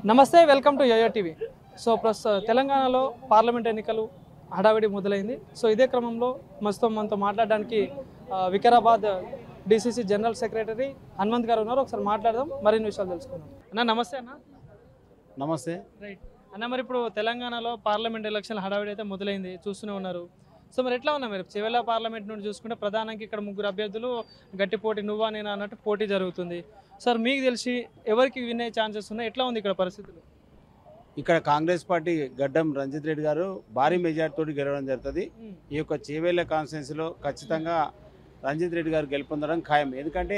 నమస్తే welcome to YoYo TV so ప్రస్తుత తెలంగాణలో పార్లమెంట్ ఎన్నికలు హడావిడి మొదలైంది సో ఇదే క్రమంలో మస్తో మనతో మాట్లాడడానికి ఆ, Vikarabad DCC general secretary Hanumanth గారు ఉన్నారు ఒకసారి మాట్లాడదాం మరిన్ని విషయాలు తెలుసుకుందాం అన్న నమస్తే అన్న నమస్తే రైట్ అన్న మరి ఇప్పుడు తెలంగాణలో పార్లమెంట్ ఎలక్షన్ హడావిడి అయితే మొదలైంది చూస్తూనే ఉన్నారు సో మరి ఎట్లా ఉన్నా మీరు చివరి పార్లమెంట్ నుండి చూసుకుంటే ప్రధానంగా ఇక్కడ ముగ్గురు అభ్యర్థులు గట్టి పోటీ నువ్వా నేను అన్నట్టు పోటీ జరుగుతుంది సార్ మీకు తెలిసి ఎవరికి విన్ అయ్యే ఛాన్సెస్ ఉన్నాయి ఎట్లా ఉంది ఇక్కడ పరిస్థితులు ఇక్కడ కాంగ్రెస్ పార్టీ గడ్డం రంజిత్ రెడ్డి గారు భారీ మెజార్టీ తోటి గెలవడం జరుగుతుంది ఈ యొక్క చేవేళ్ల కాన్స్టిట్యున్సీలో ఖచ్చితంగా రంజిత్ రెడ్డి గారు గెలుపొందడం ఖాయం ఎందుకంటే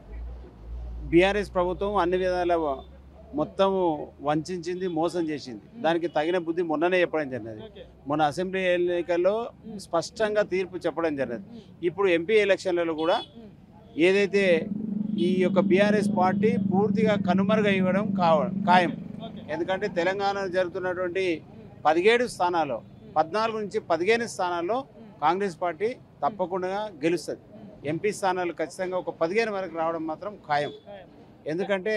బీఆర్ఎస్ ప్రభుత్వం అన్ని విధాల మొత్తం వంచింది మోసం చేసింది దానికి తగిన బుద్ధి మొన్ననే చెప్పడం జరిగినది ఓకే మొన్న అసెంబ్లీ ఎన్నికల్లో స్పష్టంగా తీర్పు చెప్పడం జరిగింది ఇప్పుడు ఎంపీ ఎలక్షన్లలో కూడా ఏదైతే ఈ యొక్క బీఆర్ఎస్ పార్టీ పూర్తిగా కనుమరుగా ఇవ్వడం కావ ఖాయం ఓకే ఎందుకంటే తెలంగాణలో జరుగుతున్నటువంటి పదిహేడు స్థానాల్లో పద్నాలుగు నుంచి పదిహేను స్థానాల్లో కాంగ్రెస్ పార్టీ తప్పకుండా గెలుస్తుంది ఎంపీ స్థానాలు ఖచ్చితంగా ఒక పదిహేను వరకు రావడం మాత్రం ఖాయం ఎందుకంటే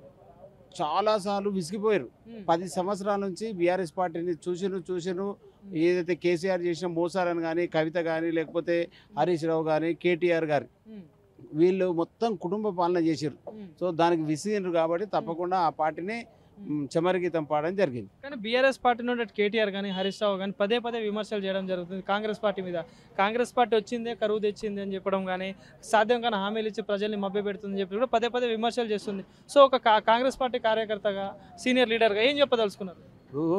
చాలాసార్లు విసిగిపోయారు పది సంవత్సరాల నుంచి బీఆర్ఎస్ పార్టీని చూసిను చూసిను ఏదైతే కేసీఆర్ చేసిన మోసాలని కానీ కవిత కానీ లేకపోతే హరీష్ రావు కానీ కేటీఆర్ గారు వీళ్ళు మొత్తం కుటుంబ పాలన చేసారు సో దానికి విసిగినారు కాబట్టి తప్పకుండా ఆ పార్టీని మ్, చెమరగీతం పాడడం జరిగింది కానీ బీఆర్ఎస్ పార్టీ నుండి అటు కేటీఆర్ కానీ హరీష్ రావు కానీ పదే పదే విమర్శలు చేయడం జరుగుతుంది కాంగ్రెస్ పార్టీ మీద కాంగ్రెస్ పార్టీ వచ్చిందే కరువు తెచ్చింది అని చెప్పడం కానీ సాధ్యం కానీ హామీలు ఇచ్చి ప్రజల్ని మభ్య పెడుతుందని చెప్పి కూడా పదే పదే విమర్శలు చేస్తుంది సో ఒక కా- కాంగ్రెస్ పార్టీ కార్యకర్తగా సీనియర్ లీడర్గా ఏం చెప్పదలుచుకున్నారు ఇప్పుడు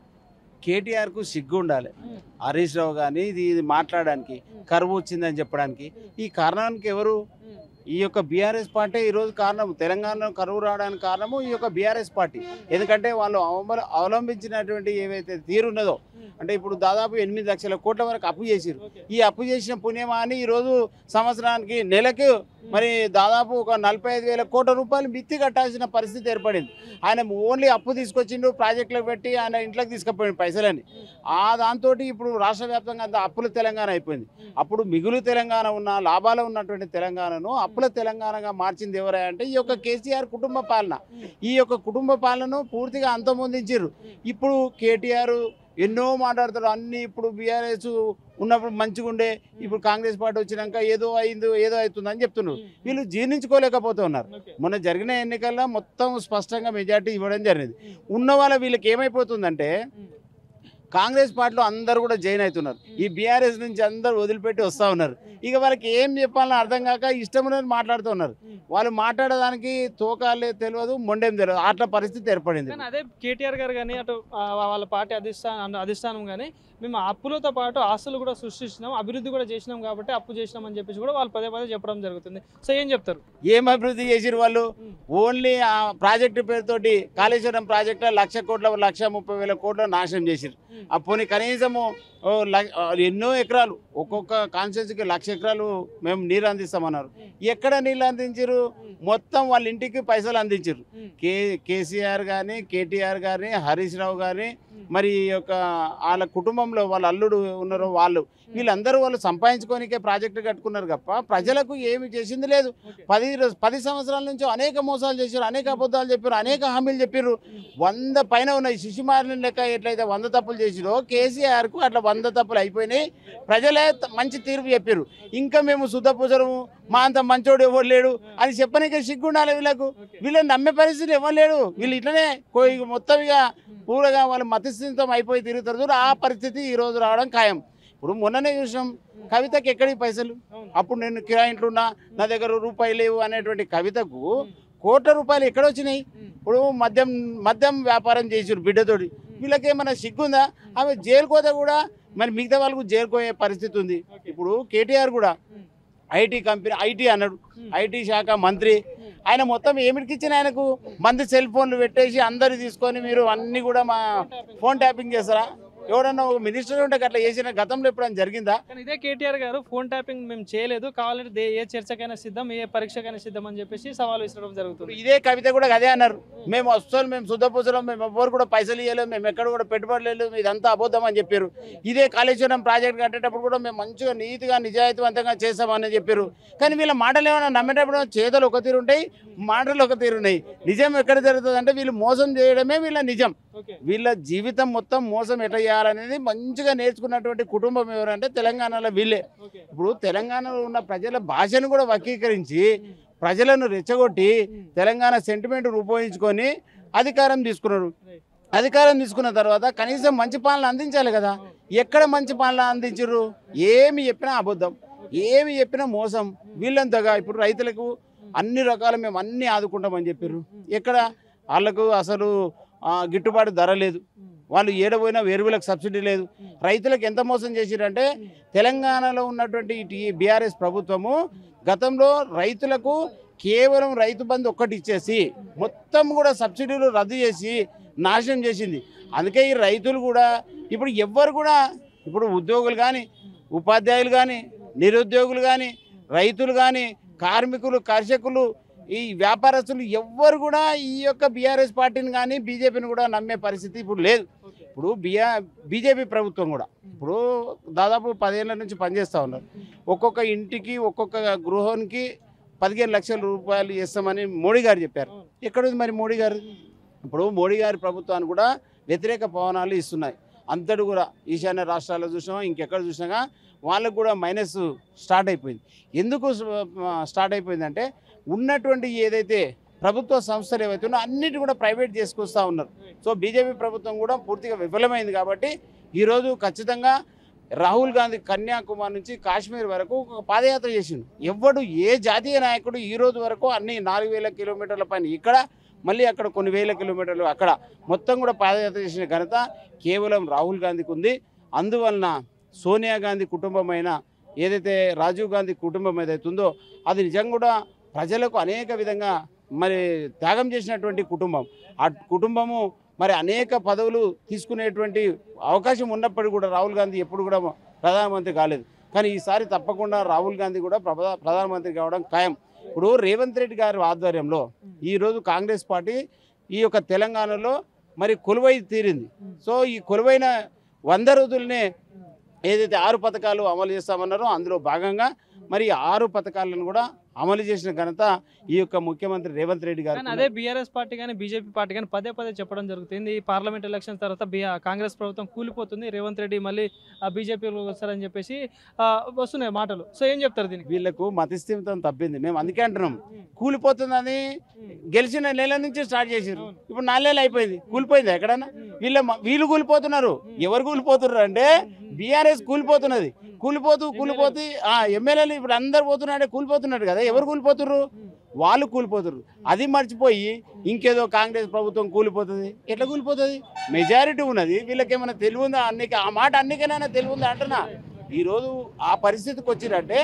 కేటీఆర్కు సిగ్గు ఉండాలి హరీష్ రావు కానీ ఇది ఇది మాట్లాడడానికి కరువు వచ్చిందని చెప్పడానికి ఈ కారణానికి ఎవరు ఈ యొక్క బీఆర్ఎస్ పార్టీ ఈరోజు కారణం తెలంగాణలో కరువు రావడానికి కారణము ఈ యొక్క బీఆర్ఎస్ పార్టీ ఎందుకంటే వాళ్ళు అవమ- అవలంబించినటువంటి ఏవైతే తీరున్నదో అంటే ఇప్పుడు దాదాపు ఎనిమిది లక్షల కోట్ల వరకు అప్పు చేసిరు ఈ అప్పు చేసిన పుణ్యమా అని ఈరోజు సంవత్సరానికి నెలకు మరి దాదాపు ఒక నలభై ఐదు వేల కోట్ల రూపాయలు మిత్తి కట్టాల్సిన పరిస్థితి ఏర్పడింది ఆయన ఓన్లీ అప్పు తీసుకొచ్చిండు ప్రాజెక్టులకు పెట్టి ఆయన ఇంట్లోకి తీసుకుపోయిండు పైసలని ఆ దాంతో ఇప్పుడు రాష్ట్ర వ్యాప్తంగా అంతా అప్పుల తెలంగాణ అయిపోయింది అప్పుడు మిగులు తెలంగాణ ఉన్న లాభాలు ఉన్నటువంటి తెలంగాణను అప్పుల తెలంగాణగా మార్చింది ఎవరా అంటే ఈ యొక్క కేసీఆర్ కుటుంబ పాలన ఈ యొక్క కుటుంబ పాలనను పూర్తిగా అంతమొందించారు ఇప్పుడు కేటీఆర్ ఎన్నో మాట్లాడతారు అన్ని ఇప్పుడు బీఆర్ఎస్ ఉన్నప్పుడు మంచిగా ఉండే ఇప్పుడు కాంగ్రెస్ పార్టీ వచ్చినాక ఏదో అయిందో ఏదో అవుతుందని చెప్తున్నారు వీళ్ళు జీర్ణించుకోలేకపోతున్నారు మొన్న జరిగిన ఎన్నికల్లో మొత్తం స్పష్టంగా మెజార్టీ ఇవ్వడం జరిగింది ఉన్న వాళ్ళ వీళ్ళకి ఏమైపోతుందంటే కాంగ్రెస్ పార్టీలో అందరూ కూడా జాయిన్ అవుతున్నారు ఈ బీఆర్ఎస్ నుంచి అందరూ వదిలిపెట్టి వస్తూ ఉన్నారు ఇక వాళ్ళకి ఏం చెప్పాలని అర్థం కాక ఇష్టమైనది మాట్లాడుతూ ఉన్నారు వాళ్ళు మాట్లాడడానికి తోకాలే తెలియదు మొండేం తెలియదు అట్లా పరిస్థితి ఏర్పడింది కానీ అదే కేటీఆర్ గారు కానీ అటు ఆ, వాళ్ళ పార్టీ అధిష్టానం అధిష్టానం కానీ మేము అప్పులతో పాటు ఆస్తులు కూడా సృష్టించినాం అభివృద్ధి కూడా చేసినాం కాబట్టి అప్పు చేసినాం అని చెప్పేసి కూడా వాళ్ళు పదే పదే చెప్పడం జరుగుతుంది సో ఏం చెప్తారు ఏం అభివృద్ధి చేసిరు వాళ్ళు ఓన్లీ ఆ ప్రాజెక్టు పేరుతోటి కాళేశ్వరం ప్రాజెక్టులో లక్ష కోట్ల లక్ష ముప్పై వేల కోట్ల నాశనం చేసిరు ఆ పోనీ కనీసము ఓ ల- ఆ ఎన్నో ఎకరాలు ఒక్కొక్క కాన్స్టిట్యూన్సీకి లక్ష ఎకరాలు మేము నీరు అందిస్తామన్నారు ఎక్కడ నీళ్ళు అందించారు మొత్తం వాళ్ళ ఇంటికి పైసలు అందించారు కే కేసీఆర్ కానీ కేటీఆర్ కానీ హరీష్ రావు కానీ మరి ఈ యొక్క వాళ్ళ కుటుంబంలో వాళ్ళ అల్లుడు ఉన్నారో వాళ్ళు వీళ్ళందరూ వాళ్ళు సంపాదించుకోనికే ప్రాజెక్టు కట్టుకున్నారు తప్ప ప్రజలకు ఏమి చేసింది లేదు పది రో- పది సంవత్సరాల నుంచి అనేక మోసాలు చేశారు అనేక అబద్ధాలు చెప్పారు అనేక హామీలు చెప్పారు వంద పైన ఉన్నాయి శిశుమారిని లెక్క ఎట్లయితే వంద తప్పులు చేసిరో కేసీఆర్కు అట్లా వంద తప్పులు అయిపోయినాయి ప్రజలే త- మంచి తీర్పు చెప్పారు ఇంకా మేము శుద్ధ పూసరము మా అంత మంచోడు ఎవరు లేడు అని చెప్పనీకే సిగ్గుండాలి వీళ్ళకు వీళ్ళని నమ్మే పరిస్థితి ఎవరు లేడు వీళ్ళు ఇట్లనే కో- ఇక మొత్తం ఇక పూరగా వాళ్ళు మతస్థితం అయిపోయి తిరుగుతారు చూడు ఆ పరిస్థితి ఈ రోజు రావడం ఖాయం ఇప్పుడు మొన్ననే చూసినాం కవితకి ఎక్కడికి పైసలు అవును. అప్పుడు నేను కిరాయి ఇంట్లో ఉన్నా నా దగ్గర రూపాయి లేవు అనేటువంటి కవితకు కోట్ల రూపాయలు ఎక్కడ వచ్చినాయి ఇప్పుడు మద్యం మద్యం వ్యాపారం చేసారు బిడ్డతోటి వీళ్ళకి ఏమైనా సిగ్గుందా ఆమె జైలు కోత కూడా మరి మిగతా వాళ్ళకు జైలు పోయే పరిస్థితి ఉంది ఇప్పుడు కేటీఆర్ కూడా ఐటీ కంపెనీ ఐటీ అన్నాడు ఐటీ శాఖ మంత్రి ఆయన మొత్తం ఏమిటికి ఇచ్చిన ఆయనకు మంది సెల్ ఫోన్లు పెట్టేసి అందరు తీసుకొని మీరు అన్ని కూడా మా ఫోన్ ట్యాపింగ్ చేస్తారా ఎవడన్నా ఒక మినిస్టర్ ఉంటే అట్లా చేసిన గతంలో ఎప్పుడైనా జరిగిందా కానీ ఇదే కేటీఆర్ గారు ఫోన్ ట్యాపింగ్ మేము చేయలేదు కావాలంటే దే- ఏ చర్చకైనా సిద్ధం ఏ పరీక్షకైనా సిద్ధం అని చెప్పేసి సవాల్ విసరడం ఇప్పుడు జరుగుతుంది ఇదే కవిత కూడా అదే అన్నారు మేము వస్తాం మేము శుద్ధపూసలం మేము ఎవ్వరు కూడా పైసలు ఇవ్వలేము మేము ఎక్కడ కూడా పెట్టుబడి లేదు ఇదంతా అబద్ధం అని చెప్పారు ఇదే కాళేశ్వరం ప్రాజెక్ట్ కట్టేటప్పుడు కూడా మేము మంచిగా నీతిగా నిజాయితీవంతంగా చేస్తామని చెప్పారు కానీ వీళ్ళ మాటలు ఏమైనా నమ్మేటప్పుడు చేతలు ఒక తీరు ఉంటాయి మాటలు ఒక తీరు ఉన్నాయి నిజం ఎక్కడ జరుగుతుంది అంటే వీళ్ళు మోసం చేయడమే వీళ్ళ నిజం ఓకే వీళ్ళ జీవితం మొత్తం మోసం ఎట్లా చేయాలనేది మంచిగా నేర్చుకున్నటువంటి కుటుంబం ఎవరంటే తెలంగాణలో వీళ్ళే ఓకే ఇప్పుడు తెలంగాణలో ఉన్న ప్రజల భాషను కూడా వక్రీకరించి ప్రజలను రెచ్చగొట్టి తెలంగాణ సెంటిమెంట్ ఉపయోగించుకొని అధికారం తీసుకున్నారు అధికారం తీసుకున్న తర్వాత కనీసం మంచి పాలన అందించాలి కదా ఎక్కడ మంచి పాలన అందించరు ఏమి చెప్పినా అబద్ధం ఏమి చెప్పినా మోసం వీళ్ళంతగా ఇప్పుడు రైతులకు అన్ని రకాల మేము అన్ని ఆదుకుంటామని చెప్పారు ఎక్కడ వాళ్ళకు అసలు ఆ, గిట్టుబాటు ధర లేదు వాళ్ళు ఏడపోయినా ఎరువులకు సబ్సిడీ లేదు రైతులకు ఎంత మోసం చేసిరంటే తెలంగాణలో ఉన్నటువంటి ఈ బీఆర్ఎస్ ప్రభుత్వము గతంలో రైతులకు కేవలం రైతు బంధు ఒక్కటి ఇచ్చేసి మొత్తం కూడా సబ్సిడీలు రద్దు చేసి నాశనం చేసింది అందుకే ఈ రైతులు కూడా ఇప్పుడు ఎవ్వరు కూడా ఇప్పుడు ఉద్యోగులు కానీ ఉపాధ్యాయులు కానీ నిరుద్యోగులు కానీ రైతులు కానీ కార్మికులు కర్షకులు ఈ వ్యాపారస్తులు ఎవ్వరు కూడా ఈ యొక్క బీఆర్ఎస్ పార్టీని కానీ బీజేపీని కూడా నమ్మే పరిస్థితి ఇప్పుడు లేదు ఇప్పుడు బిఆ బీజేపీ ప్రభుత్వం కూడా ఇప్పుడు దాదాపు పదేళ్ల నుంచి పనిచేస్తూ ఉన్నారు ఒక్కొక్క ఇంటికి ఒక్కొక్క గృహానికి పదిహేను లక్షల రూపాయలు ఇస్తామని మోడీ గారు చెప్పారు ఎక్కడుంది మరి మోడీ గారు ఇప్పుడు మోడీ గారి ప్రభుత్వాన్ని కూడా వ్యతిరేక పవనాలు ఇస్తున్నాయి అంతటి కూడా ఈశాన్య రాష్ట్రాల్లో చూసినా ఇంకెక్కడ చూసినా వాళ్ళకు కూడా మైనస్ స్టార్ట్ అయిపోయింది ఎందుకు స్టార్ట్ అయిపోయిందంటే ఉన్నటువంటి ఏదైతే ప్రభుత్వ సంస్థలు ఏవైతే ఉన్నాయో అన్నిటి కూడా ప్రైవేట్ చేసుకొస్తూ ఉన్నారు సో బీజేపీ ప్రభుత్వం కూడా పూర్తిగా విఫలమైంది కాబట్టి ఈరోజు ఖచ్చితంగా రాహుల్ గాంధీ కన్యాకుమారి నుంచి కాశ్మీర్ వరకు ఒక పాదయాత్ర చేసిండు ఎవ్వడు ఏ జాతీయ నాయకుడు ఈ రోజు వరకు అన్ని నాలుగు వేల కిలోమీటర్ల పైన ఇక్కడ మళ్ళీ అక్కడ కొన్ని వేల కిలోమీటర్లు అక్కడ మొత్తం కూడా పాదయాత్ర చేసిన ఘనత కేవలం రాహుల్ గాంధీకి ఉంది అందువలన సోనియా గాంధీ కుటుంబమైన ఏదైతే రాజీవ్ గాంధీ కుటుంబం ఏదైతే ఉందో అది నిజంగా కూడా ప్రజలకు అనేక విధంగా మరి త్యాగం చేసినటువంటి కుటుంబం ఆ కుటుంబము మరి అనేక పదవులు తీసుకునేటువంటి అవకాశం ఉన్నప్పటికీ కూడా రాహుల్ గాంధీ ఎప్పుడు కూడా ప్రధానమంత్రి కాలేదు కానీ ఈసారి తప్పకుండా రాహుల్ గాంధీ కూడా ప్రధా- ప్రధానమంత్రి కావడం ఖాయం ఇప్పుడు రేవంత్ రెడ్డి గారి ఆధ్వర్యంలో ఈరోజు కాంగ్రెస్ పార్టీ ఈ యొక్క తెలంగాణలో మరి కొలువై తీరింది సో ఈ కొలువైన వంద రోజులనే ఏదైతే ఆరు పథకాలు అమలు చేస్తామన్నారో అందులో భాగంగా మరి ఈ ఆరు పథకాలను కూడా అమలు చేసిన ఘనత ఈ యొక్క ముఖ్యమంత్రి రేవంత్ రెడ్డి గారు కానీ అదే బీఆర్ఎస్ పార్టీ కానీ బీజేపీ పార్టీ కానీ పదే పదే చెప్పడం జరుగుతుంది ఈ పార్లమెంట్ ఎలక్షన్ తర్వాత బి కాంగ్రెస్ ప్రభుత్వం కూలిపోతుంది రేవంత్ రెడ్డి మళ్ళీ బీజేపీలో వస్తారని చెప్పేసి ఆ, వస్తున్నాయి మాటలు సో ఏం చెప్తారు దీనికి వీళ్ళకు మతిస్థిమితం తప్పింది మేము అందుకే అంటున్నాం కూలిపోతుందని గెలిచిన నెల నుంచి స్టార్ట్ చేసారు ఇప్పుడు నాలుగేళ్ళు అయిపోయింది కూలిపోయింది ఎక్కడన్నా వీళ్ళ వీళ్ళు కూలిపోతున్నారు ఎవరు కూలిపోతున్నారు అంటే బీఆర్ఎస్ కూలిపోతున్నది కూలిపోతూ కూలిపోతూ ఆ ఎమ్మెల్యేలు ఇప్పుడు అందరు పోతున్నాడే కూలిపోతున్నారు కదా ఎవరు కూలిపోతున్నారు వాళ్ళు కూలిపోతున్నారు అది మర్చిపోయి ఇంకేదో కాంగ్రెస్ ప్రభుత్వం కూలిపోతుంది ఎట్లా కూలిపోతుంది మెజారిటీ ఉన్నది వీళ్ళకి ఏమైనా తెలివి ఉందా అన్నికి ఆ మాట అన్నికైనా తెలివి ఉందా అంటున్నా ఈరోజు ఆ పరిస్థితికి వచ్చిరంటే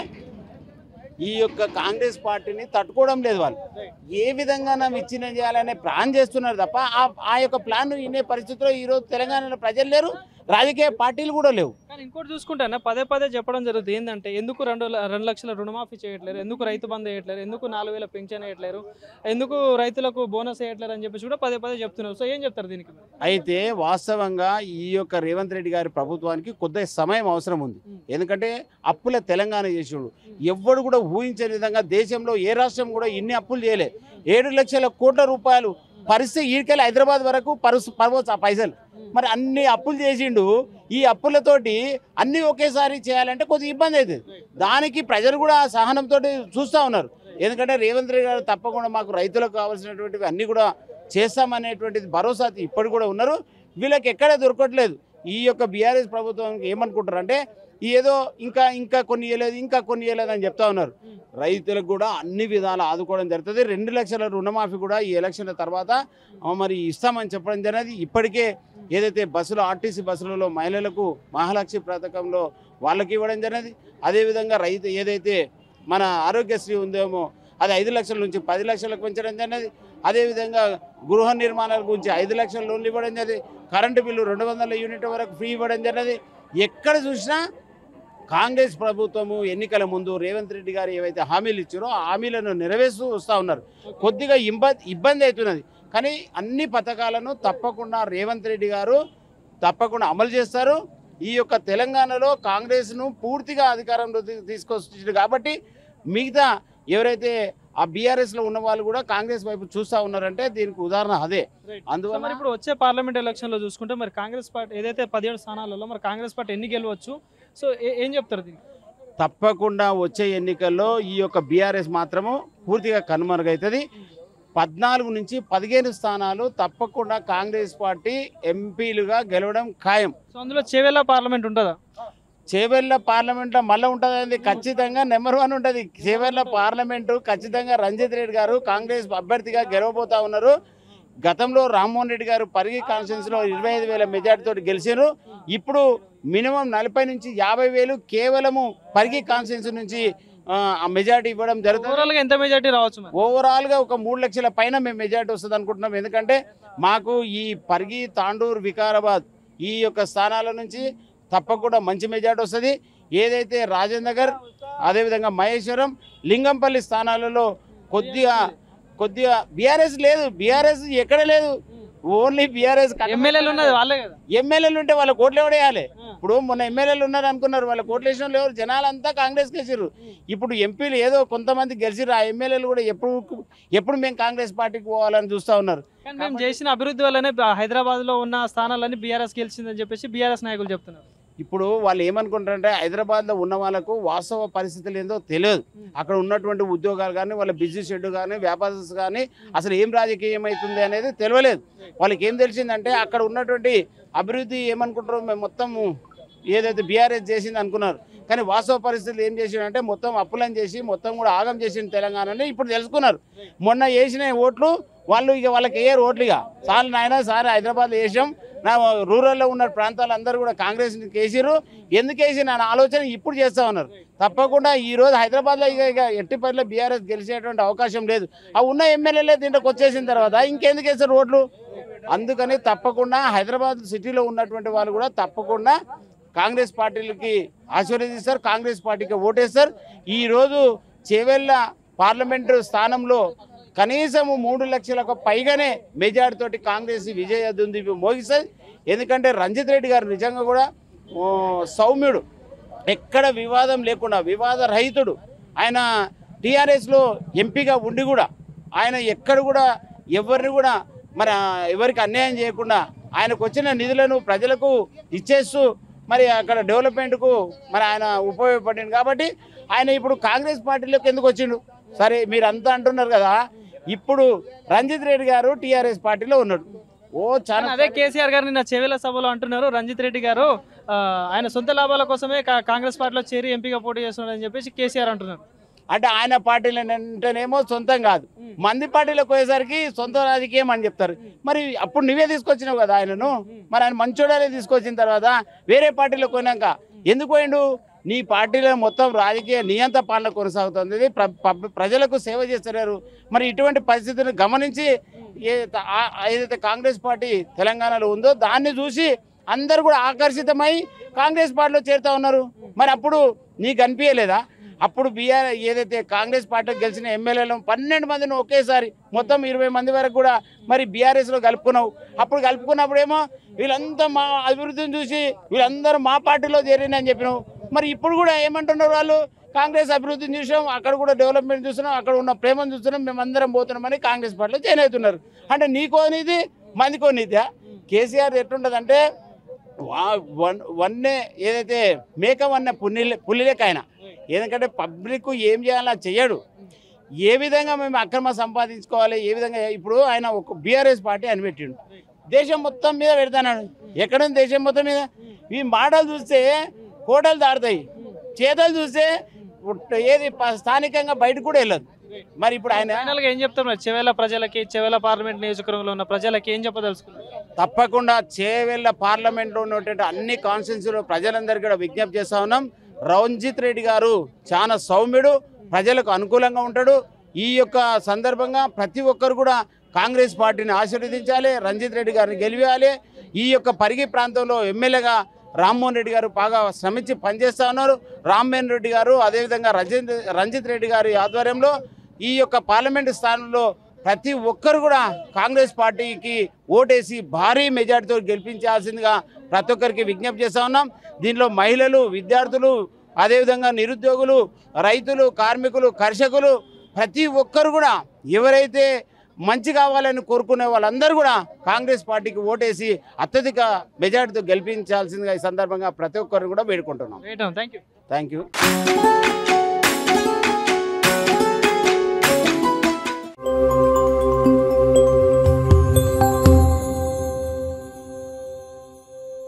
ఈ యొక్క కాంగ్రెస్ పార్టీని తట్టుకోవడం లేదు వాళ్ళు ఏ విధంగా నా విచ్ఛిన్నం చేయాలనే ప్లాన్ చేస్తున్నారు తప్ప ఆ ఆ యొక్క ప్లాన్ ఇనే పరిస్థితిలో ఈరోజు తెలంగాణలో ప్రజలు లేరు రాజకీయ పార్టీలు కూడా లేవు కానీ ఇంకోటి చూసుకుంటే పదే పదే చెప్పడం జరుగుతుంది ఏంటంటే ఎందుకు రెండు ల- రెండు లక్షల రుణమాఫీ చేయట్లేరు ఎందుకు రైతు బంధు వేయట్లేరు ఎందుకు నాలుగు వేల పెన్షన్ వేయట్లేరు ఎందుకు రైతులకు బోనస్ వేయట్లేరు అని చెప్పేసి కూడా పదే పదే చెప్తున్నారు సో ఏం చెప్తారు దీనికి అయితే వాస్తవంగా ఈ యొక్క రేవంత్ రెడ్డి గారి ప్రభుత్వానికి కొద్ది సమయం అవసరం ఉంది ఎందుకంటే అప్పుల తెలంగాణ చేసాడు ఎవ్వడు కూడా ఊహించని విధంగా దేశంలో ఏ రాష్ట్రం కూడా ఇన్ని అప్పులు చేయలే ఏడు లక్షల కోట్ల రూపాయలు పరిస్థితి ఈడికెళ్ళి హైదరాబాద్ వరకు పరుసు పరవచ్చు ఆ పైసలు మరి అన్ని అప్పులు చేసిండు ఈ అప్పులతోటి అన్ని ఒకేసారి చేయాలంటే కొద్దిగా ఇబ్బంది అవుతుంది దానికి ప్రజలు కూడా సహనంతో చూస్తూ ఉన్నారు ఎందుకంటే రేవంత్ రెడ్డి గారు తప్పకుండా మాకు రైతులకు కావాల్సినటువంటివి అన్ని కూడా చేస్తామనేటువంటిది భరోసా ఇప్పటికి కూడా ఉన్నారు వీళ్ళకి ఎక్కడ దొరకట్లేదు ఈ యొక్క బీఆర్ఎస్ ప్రభుత్వం ఏమనుకుంటారు అంటే ఏదో ఇంకా ఇంకా కొన్ని ఇవ్వలేదు ఇంకా కొన్ని ఇవ్వలేదు అని చెప్తా ఉన్నారు రైతులకు కూడా అన్ని విధాలు ఆదుకోవడం జరుగుతుంది రెండు లక్షల రుణమాఫీ కూడా ఈ ఎలక్షన్ల తర్వాత ఆ, మరి ఇస్తామని చెప్పడం జరిగినది ఇప్పటికే ఏదైతే బస్సులు ఆర్టీసీ బస్సులలో మహిళలకు మహాలక్ష్మి పథకంలో వాళ్ళకి ఇవ్వడం జరిగినది అదేవిధంగా రైతు ఏదైతే మన ఆరోగ్యశ్రీ ఉందేమో అది ఐదు లక్షల నుంచి పది లక్షలకు పెంచడం జరిగినది అదేవిధంగా గృహ నిర్మాణాల గురించి ఐదు లక్షల లోన్లు ఇవ్వడం జరిగింది కరెంటు బిల్లు రెండు వందల యూనిట్ వరకు ఫ్రీ ఇవ్వడం జరిగినది ఎక్కడ చూసినా కాంగ్రెస్ ప్రభుత్వము ఎన్నికల ముందు రేవంత్ రెడ్డి గారు ఏవైతే హామీలు ఇచ్చారో ఆ హామీలను నెరవేరుస్తూ వస్తూ ఉన్నారు కొద్దిగా ఇబ్బంది ఇబ్బంది అవుతున్నది కానీ అన్ని పథకాలను తప్పకుండా రేవంత్ రెడ్డి గారు తప్పకుండా అమలు చేస్తారు ఈ యొక్క తెలంగాణలో కాంగ్రెస్ను పూర్తిగా అధికారంలో తీ- తీసుకొచ్చింది కాబట్టి మిగతా ఎవరైతే ఆ బీఆర్ఎస్లో ఉన్న వాళ్ళు కూడా కాంగ్రెస్ వైపు చూస్తూ ఉన్నారంటే దీనికి ఉదాహరణ అదే సో మరి అందువల్ల ఇప్పుడు వచ్చే పార్లమెంట్ ఎలక్షన్ లో చూసుకుంటే మరి కాంగ్రెస్ పార్టీ ఏదైతే పదిహేడు స్థానాలలో మరి కాంగ్రెస్ పార్టీ ఎన్ని గెలవచ్చు సో ఏ- ఏం చెప్తారు దీనికి తప్పకుండా వచ్చే ఎన్నికల్లో ఈ యొక్క బీఆర్ఎస్ మాత్రము పూర్తిగా కనుమరుగవుతుంది పద్నాలుగు నుంచి పదిహేను స్థానాలు తప్పకుండా కాంగ్రెస్ పార్టీ ఎంపీలుగా గెలవడం ఖాయం సో అందులో చేవెళ్ళ పార్లమెంట్ ఉంటుందా చేవెళ్ళ పార్లమెంట్లో మళ్ళీ ఉంటుంది ఖచ్చితంగా నెంబర్ వన్ ఉంటుంది చేవెళ్ళ పార్లమెంటు ఖచ్చితంగా రంజిత్ రెడ్డి గారు కాంగ్రెస్ అభ్యర్థిగా గెలవబోతా ఉన్నారు గతంలో రామ్మోహన్ రెడ్డి గారు పరిగి కాన్స్టిట్యూన్సీలో ఇరవై ఐదు వేల మెజార్టీతో గెలిచారు ఇప్పుడు మినిమం నలభై నుంచి యాభై వేలు కేవలము పరిగి కాన్స్టిట్యూన్సీ నుంచి ఆ, ఆ మెజార్టీ ఇవ్వడం జరుగుతుంది ఓవరాల్ గా ఎంత మెజార్టీ రావచ్చు మరి ఓవరాల్ గా ఒక మూడు లక్షల పైన మేము మెజార్టీ వస్తుంది అనుకుంటున్నాం ఎందుకంటే మాకు ఈ పరిగి తాండూరు వికారాబాద్ ఈ యొక్క స్థానాల నుంచి తప్పకుండా మంచి మెజార్టీ వస్తుంది ఏదైతే రాజేందర్ అదేవిధంగా మహేశ్వరం లింగంపల్లి స్థానాలలో కొద్దిగా కొద్దిగా బీఆర్ఎస్ లేదు బీఆర్ఎస్ ఎక్కడ లేదు ఓన్లీ బీఆర్ఎస్ ఎమ్మెల్యేలు ఉన్నది వాళ్ళే కదా ఎమ్మెల్యేలు ఉంటే వాళ్ళ కోట్లు ఎవడేయాలి ఇప్పుడు మొన్న ఎమ్మెల్యేలు ఉన్నారు అనుకున్నారు వాళ్ళ కోట్లు వేసిన వాళ్ళు ఎవరు జనాలంతా కాంగ్రెస్ గెలిచిర్రు ఇప్పుడు ఎంపీలు ఏదో కొంతమంది గెలిచిర్రు ఆ ఎమ్మెల్యేలు కూడా ఎప్పుడు ఎప్పుడు మేము కాంగ్రెస్ పార్టీకి పోవాలని చూస్తా ఉన్నారు కానీ మేము చేసిన అభివృద్ధి వల్లనే హైదరాబాద్ లో ఉన్న స్థానాలన్నీ బీఆర్ఎస్ గెలిచిందని చెప్పేసి బీఆర్ఎస్ నాయకులు చెప్తున్నారు ఇప్పుడు వాళ్ళు ఏమనుకుంటారంటే హైదరాబాద్లో ఉన్న వాళ్ళకు వాస్తవ పరిస్థితులు ఏందో తెలియదు అక్కడ ఉన్నటువంటి ఉద్యోగాలు కానీ వాళ్ళ బిజినెస్ షెడ్ కానీ వ్యాపారస్ కానీ అసలు ఏం రాజకీయం అవుతుంది అనేది తెలియలేదు వాళ్ళకి ఏం తెలిసిందంటే అక్కడ ఉన్నటువంటి అభివృద్ధి ఏమనుకుంటారో మేము మొత్తం ఏదైతే బీఆర్ఎస్ చేసింది అనుకున్నారు కానీ వాస్తవ పరిస్థితులు ఏం చేసిందంటే మొత్తం అప్పులను చేసి మొత్తం కూడా ఆగం చేసిన తెలంగాణని ఇప్పుడు తెలుసుకున్నారు మొన్న వేసిన ఓట్లు వాళ్ళు ఇక వాళ్ళకి వేయరు ఓట్లు ఇక సార్ నాయన సార్ హైదరాబాద్ వేసాం నా రూరల్లో ఉన్న ప్రాంతాలు అందరూ కూడా కాంగ్రెస్ వేసిర్రు ఎందుకు వేసి నా ఆలోచన ఇప్పుడు చేస్తా ఉన్నారు తప్పకుండా ఈ రోజు హైదరాబాద్లో ఇక ఇక ఎట్టి పరిలో బీఆర్ఎస్ గెలిచేటువంటి అవకాశం లేదు ఆ ఉన్న ఎమ్మెల్యేలే దీంట్లోకి వచ్చేసిన తర్వాత ఇంకెందుకు వేస్తారు ఓట్లు అందుకని తప్పకుండా హైదరాబాద్ సిటీలో ఉన్నటువంటి వాళ్ళు కూడా తప్పకుండా కాంగ్రెస్ పార్టీలకి ఆశీర్వదిస్తారు కాంగ్రెస్ పార్టీకి ఓటేస్తారు ఈరోజు చేవెళ్ళ పార్లమెంటు స్థానంలో కనీసం మూడు లక్షలకు పైగానే మెజార్టీ తోటి కాంగ్రెస్ విజయ దుంది మోగిస్తుంది ఎందుకంటే రంజిత్ రెడ్డి గారు నిజంగా కూడా ఓ, సౌమ్యుడు ఎక్కడ వివాదం లేకుండా వివాద రహితుడు ఆయన టీఆర్ఎస్లో ఎంపీగా ఉండి కూడా ఆయన ఎక్కడ కూడా ఎవరిని కూడా మరి ఆ, ఎవరికి అన్యాయం చేయకుండా ఆయనకు వచ్చిన నిధులను ప్రజలకు ఇచ్చేస్తూ మరి అక్కడ డెవలప్మెంట్కు మరి ఆయన ఉపయోగపడింది కాబట్టి ఆయన ఇప్పుడు కాంగ్రెస్ పార్టీలోకి ఎందుకు వచ్చిండు సరే మీరు అంతా అంటున్నారు కదా ఇప్పుడు రంజిత్ రెడ్డి గారు టీఆర్ఎస్ పార్టీలో ఉన్నాడు ఓ చాలా కానీ అదే కేసీఆర్ గారు నిన్న చెవేల సభలో అంటున్నారు రంజిత్ రెడ్డి గారు ఆ, ఆయన సొంత లాభాల కోసమే కా- కాంగ్రెస్ పార్టీలో చేరి ఎంపీగా పోటీ చేస్తున్నాడు అని చెప్పేసి కేసీఆర్ అంటున్నారు అంటే ఆయన పార్టీలో అంటేనేమో సొంతం కాదు మంది పార్టీలోకి పోయేసరికి సొంత రాజకీయం అని చెప్తారు మరి అప్పుడు నువ్వే తీసుకొచ్చినావు కదా ఆయనను మరి ఆయన మంచోడాలే తీసుకొచ్చిన తర్వాత వేరే పార్టీలోకి పోయినాక ఎందుకు పోయిండు నీ పార్టీలో మొత్తం రాజకీయ నియంత పాలన కొనసాగుతుంది ప్ర- పబ్- ప్రజలకు సేవ చేస్తున్నారు మరి ఇటువంటి పరిస్థితులను గమనించి ఏ ఆ- ఏదైతే కాంగ్రెస్ పార్టీ తెలంగాణలో ఉందో దాన్ని చూసి అందరు కూడా ఆకర్షితమై కాంగ్రెస్ పార్టీలో చేరుతా ఉన్నారు మరి అప్పుడు నీకు అనిపించలేదా అప్పుడు బీఆర్ ఏదైతే కాంగ్రెస్ పార్టీ గెలిచిన ఎమ్మెల్యేలు పన్నెండు మందిని ఒకేసారి మొత్తం ఇరవై మంది వరకు కూడా మరి బీఆర్ఎస్లో కలుపుకున్నావు అప్పుడు కలుపుకున్నప్పుడేమో వీళ్ళంతా మా అభివృద్ధిని చూసి వీళ్ళందరూ మా పార్టీలో చేరిన అని చెప్పినావు మరి ఇప్పుడు కూడా ఏమంటున్నారు వాళ్ళు కాంగ్రెస్ అభివృద్ధిని చూసాం అక్కడ కూడా డెవలప్మెంట్ చూస్తున్నాం అక్కడ ఉన్న ప్రేమను చూస్తున్నాం మేము అందరం పోతున్నామని కాంగ్రెస్ పార్టీలో జాయిన్ అవుతున్నారు అంటే నీకో నీది మందికో నీదా కేసీఆర్ ఎట్లుంటుందంటే వా- వన్- వన్నే ఏదైతే మేక వన్న పుల్లి పుల్లిలేక ఆయన ఎందుకంటే పబ్లిక్ ఏం చేయాలో అది చెయ్యడు ఏ విధంగా మేము అక్రమ సంపాదించుకోవాలి ఏ విధంగా ఇప్పుడు ఆయన ఒక బీఆర్ఎస్ పార్టీ అని పెట్టిండు దేశం మొత్తం మీద పెడతాడు ఎక్కడుంది దేశం మొత్తం మీద ఈ మాటలు చూస్తే కోటలు దాడుతాయి చేతలు చూస్తే ఉట్- ఏది ప- స్థానికంగా బయటకు కూడా వెళ్ళదు మరి ఇప్పుడు ఆయన ఫైనల్ గా ఏం చెప్తారు మరి చెవేల ప్రజలకి చెవేల పార్లమెంట్ నియోజకవర్గంలో ఉన్న ప్రజలకి ఏం చెప్పదలుచుకున్నారు తప్పకుండా చేవెళ్ళ పార్లమెంట్లో ఉన్నటువంటి అన్ని కాన్స్టిట్యూన్సీలో ప్రజలందరికీ కూడా విజ్ఞప్తి చేస్తా ఉన్నాం రంజిత్ రెడ్డి గారు చాలా సౌమ్యుడు ప్రజలకు అనుకూలంగా ఉంటాడు ఈ యొక్క సందర్భంగా ప్రతి ఒక్కరు కూడా కాంగ్రెస్ పార్టీని ఆశీర్వదించాలి రంజిత్ రెడ్డి గారిని గెలివేయాలి ఈ యొక్క పరిగి ప్రాంతంలో ఎమ్మెల్యేగా రామ్మోహన్ రెడ్డి గారు బాగా శ్రమించి పనిచేస్తూ ఉన్నారు రామ్మోహన్ రెడ్డి గారు అదేవిధంగా రంజిత్ రంజిత్ రెడ్డి గారి ఆధ్వర్యంలో ఈ యొక్క పార్లమెంటు స్థానంలో ప్రతి ఒక్కరు కూడా కాంగ్రెస్ పార్టీకి ఓటేసి భారీ మెజార్టీతో గెలిపించాల్సిందిగా ప్రతి ఒక్కరికి విజ్ఞప్తి చేస్తూ ఉన్నాం దీనిలో మహిళలు విద్యార్థులు అదేవిధంగా నిరుద్యోగులు రైతులు కార్మికులు కర్షకులు ప్రతి ఒక్కరు కూడా ఎవరైతే మంచి కావాలని కోరుకునే వాళ్ళందరూ కూడా కాంగ్రెస్ పార్టీకి ఓటేసి అత్యధిక మెజార్టీతో గెలిపించాల్సిందిగా ఈ సందర్భంగా ప్రతి ఒక్కరిని కూడా వేడుకుంటున్నాం right thank you thank you